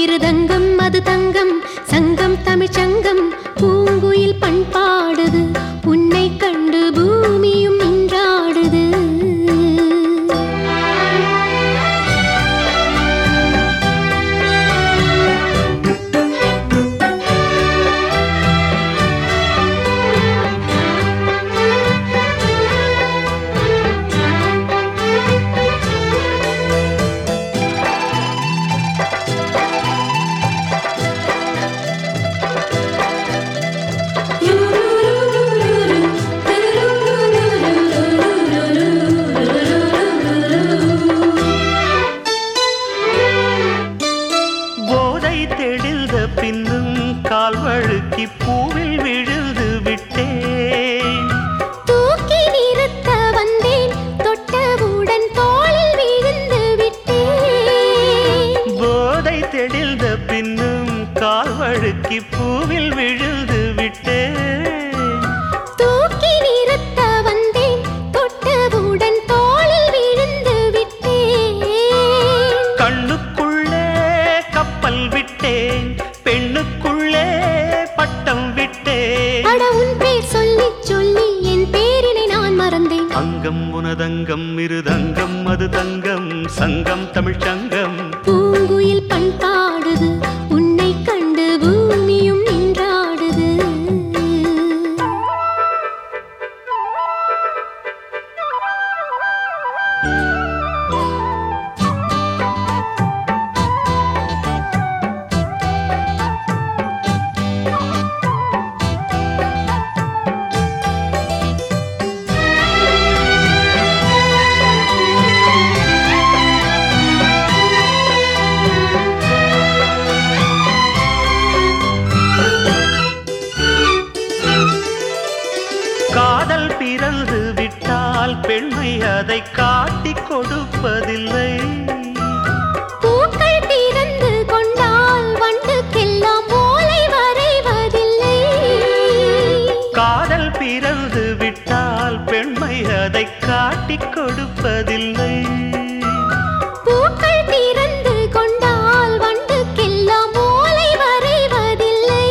மிருதங்கம் அது தங்கம் சங்கம் தமிழ்ச் சங்கம் பூங்குயில் பண்பாடுது உன்னை கண்டு பூமியும் நின்றாடுது போதை தெளிந்த பின்னும் கால் வழுக்கி பூவில் விழுந்து விட்டேன் தூக்கி நிறுத்த வந்தேன் தொட்டவுடன் தோளில் விழுந்து விட்டேன் போதை தெளிந்த பின்னும் கால் வழுக்கி பூவில் விழுந்து விட்டேன் தூக்கி நிறுத்த வந்தேன் தொட்டவுடன் தோளில் விழுந்து விட்டேன் கண்ணுக்குள்ளே கப்பல் விட்டேன் பெண்ணுக்குள்ளே பட்டம் விட்டேன் அட உன் பேர் சொல்லி சொல்லி என் பேரினை நான் மறந்தேன் அங்கம் உனதங்கம் இருதங்கம் அது தங்கம் சங்கம் தமிழ்ச் சங்கம் பூங்குயில் பண்பாடுது உன்னை கண்டு பூமியும் நின்றாடுது காதல் பிறந்து விட்டால் பெண்மை அதை காட்டிக் கொடுப்பதில்லை பூக்கள் திறந்து கொண்டால் வண்டுக்கெல்லாம் ஓலை வரைவதில்லை காதல் பிறந்து விட்டால் பெண்மை அதை காட்டிக் கொடுப்பதில்லை பூக்கள் திறந்து கொண்டால் வண்டுக்கெல்லாம் ஓலை வரைவதில்லை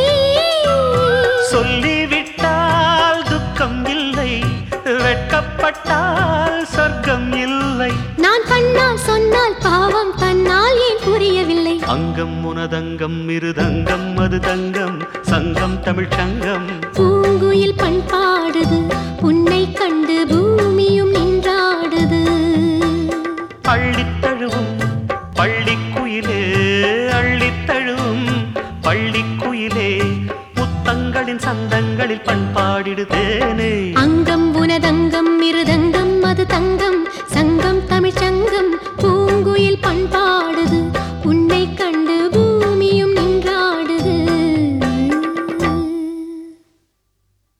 சொல்லிவிட்டால் துக்கம் இல்லை வெட்கப்பட்டால் சொர்க்கம் இல்லை நான் கண்ணால் சொன்னால் பாவம் தன்னால் ஏன் புரியவில்லை அங்கம் உனதங்கம் இருதங்கம் அது தங்கம் சங்கம் தமிழ்ச் சங்கம் பூங்குயில் பண்பாடுது உன்னை கண்டு பூமியும் நின்றாடுது அள்ளித்தழுவும் பள்ளிக்குயிலே அள்ளித்தழுவும் பள்ளிக்குயிலே முத்தங்களின் சந்தங்களில் பண்பாடிடுதேனே அங்கம் உனதங்கம் மிருதங்கம் அது தங்கம் சங்கம்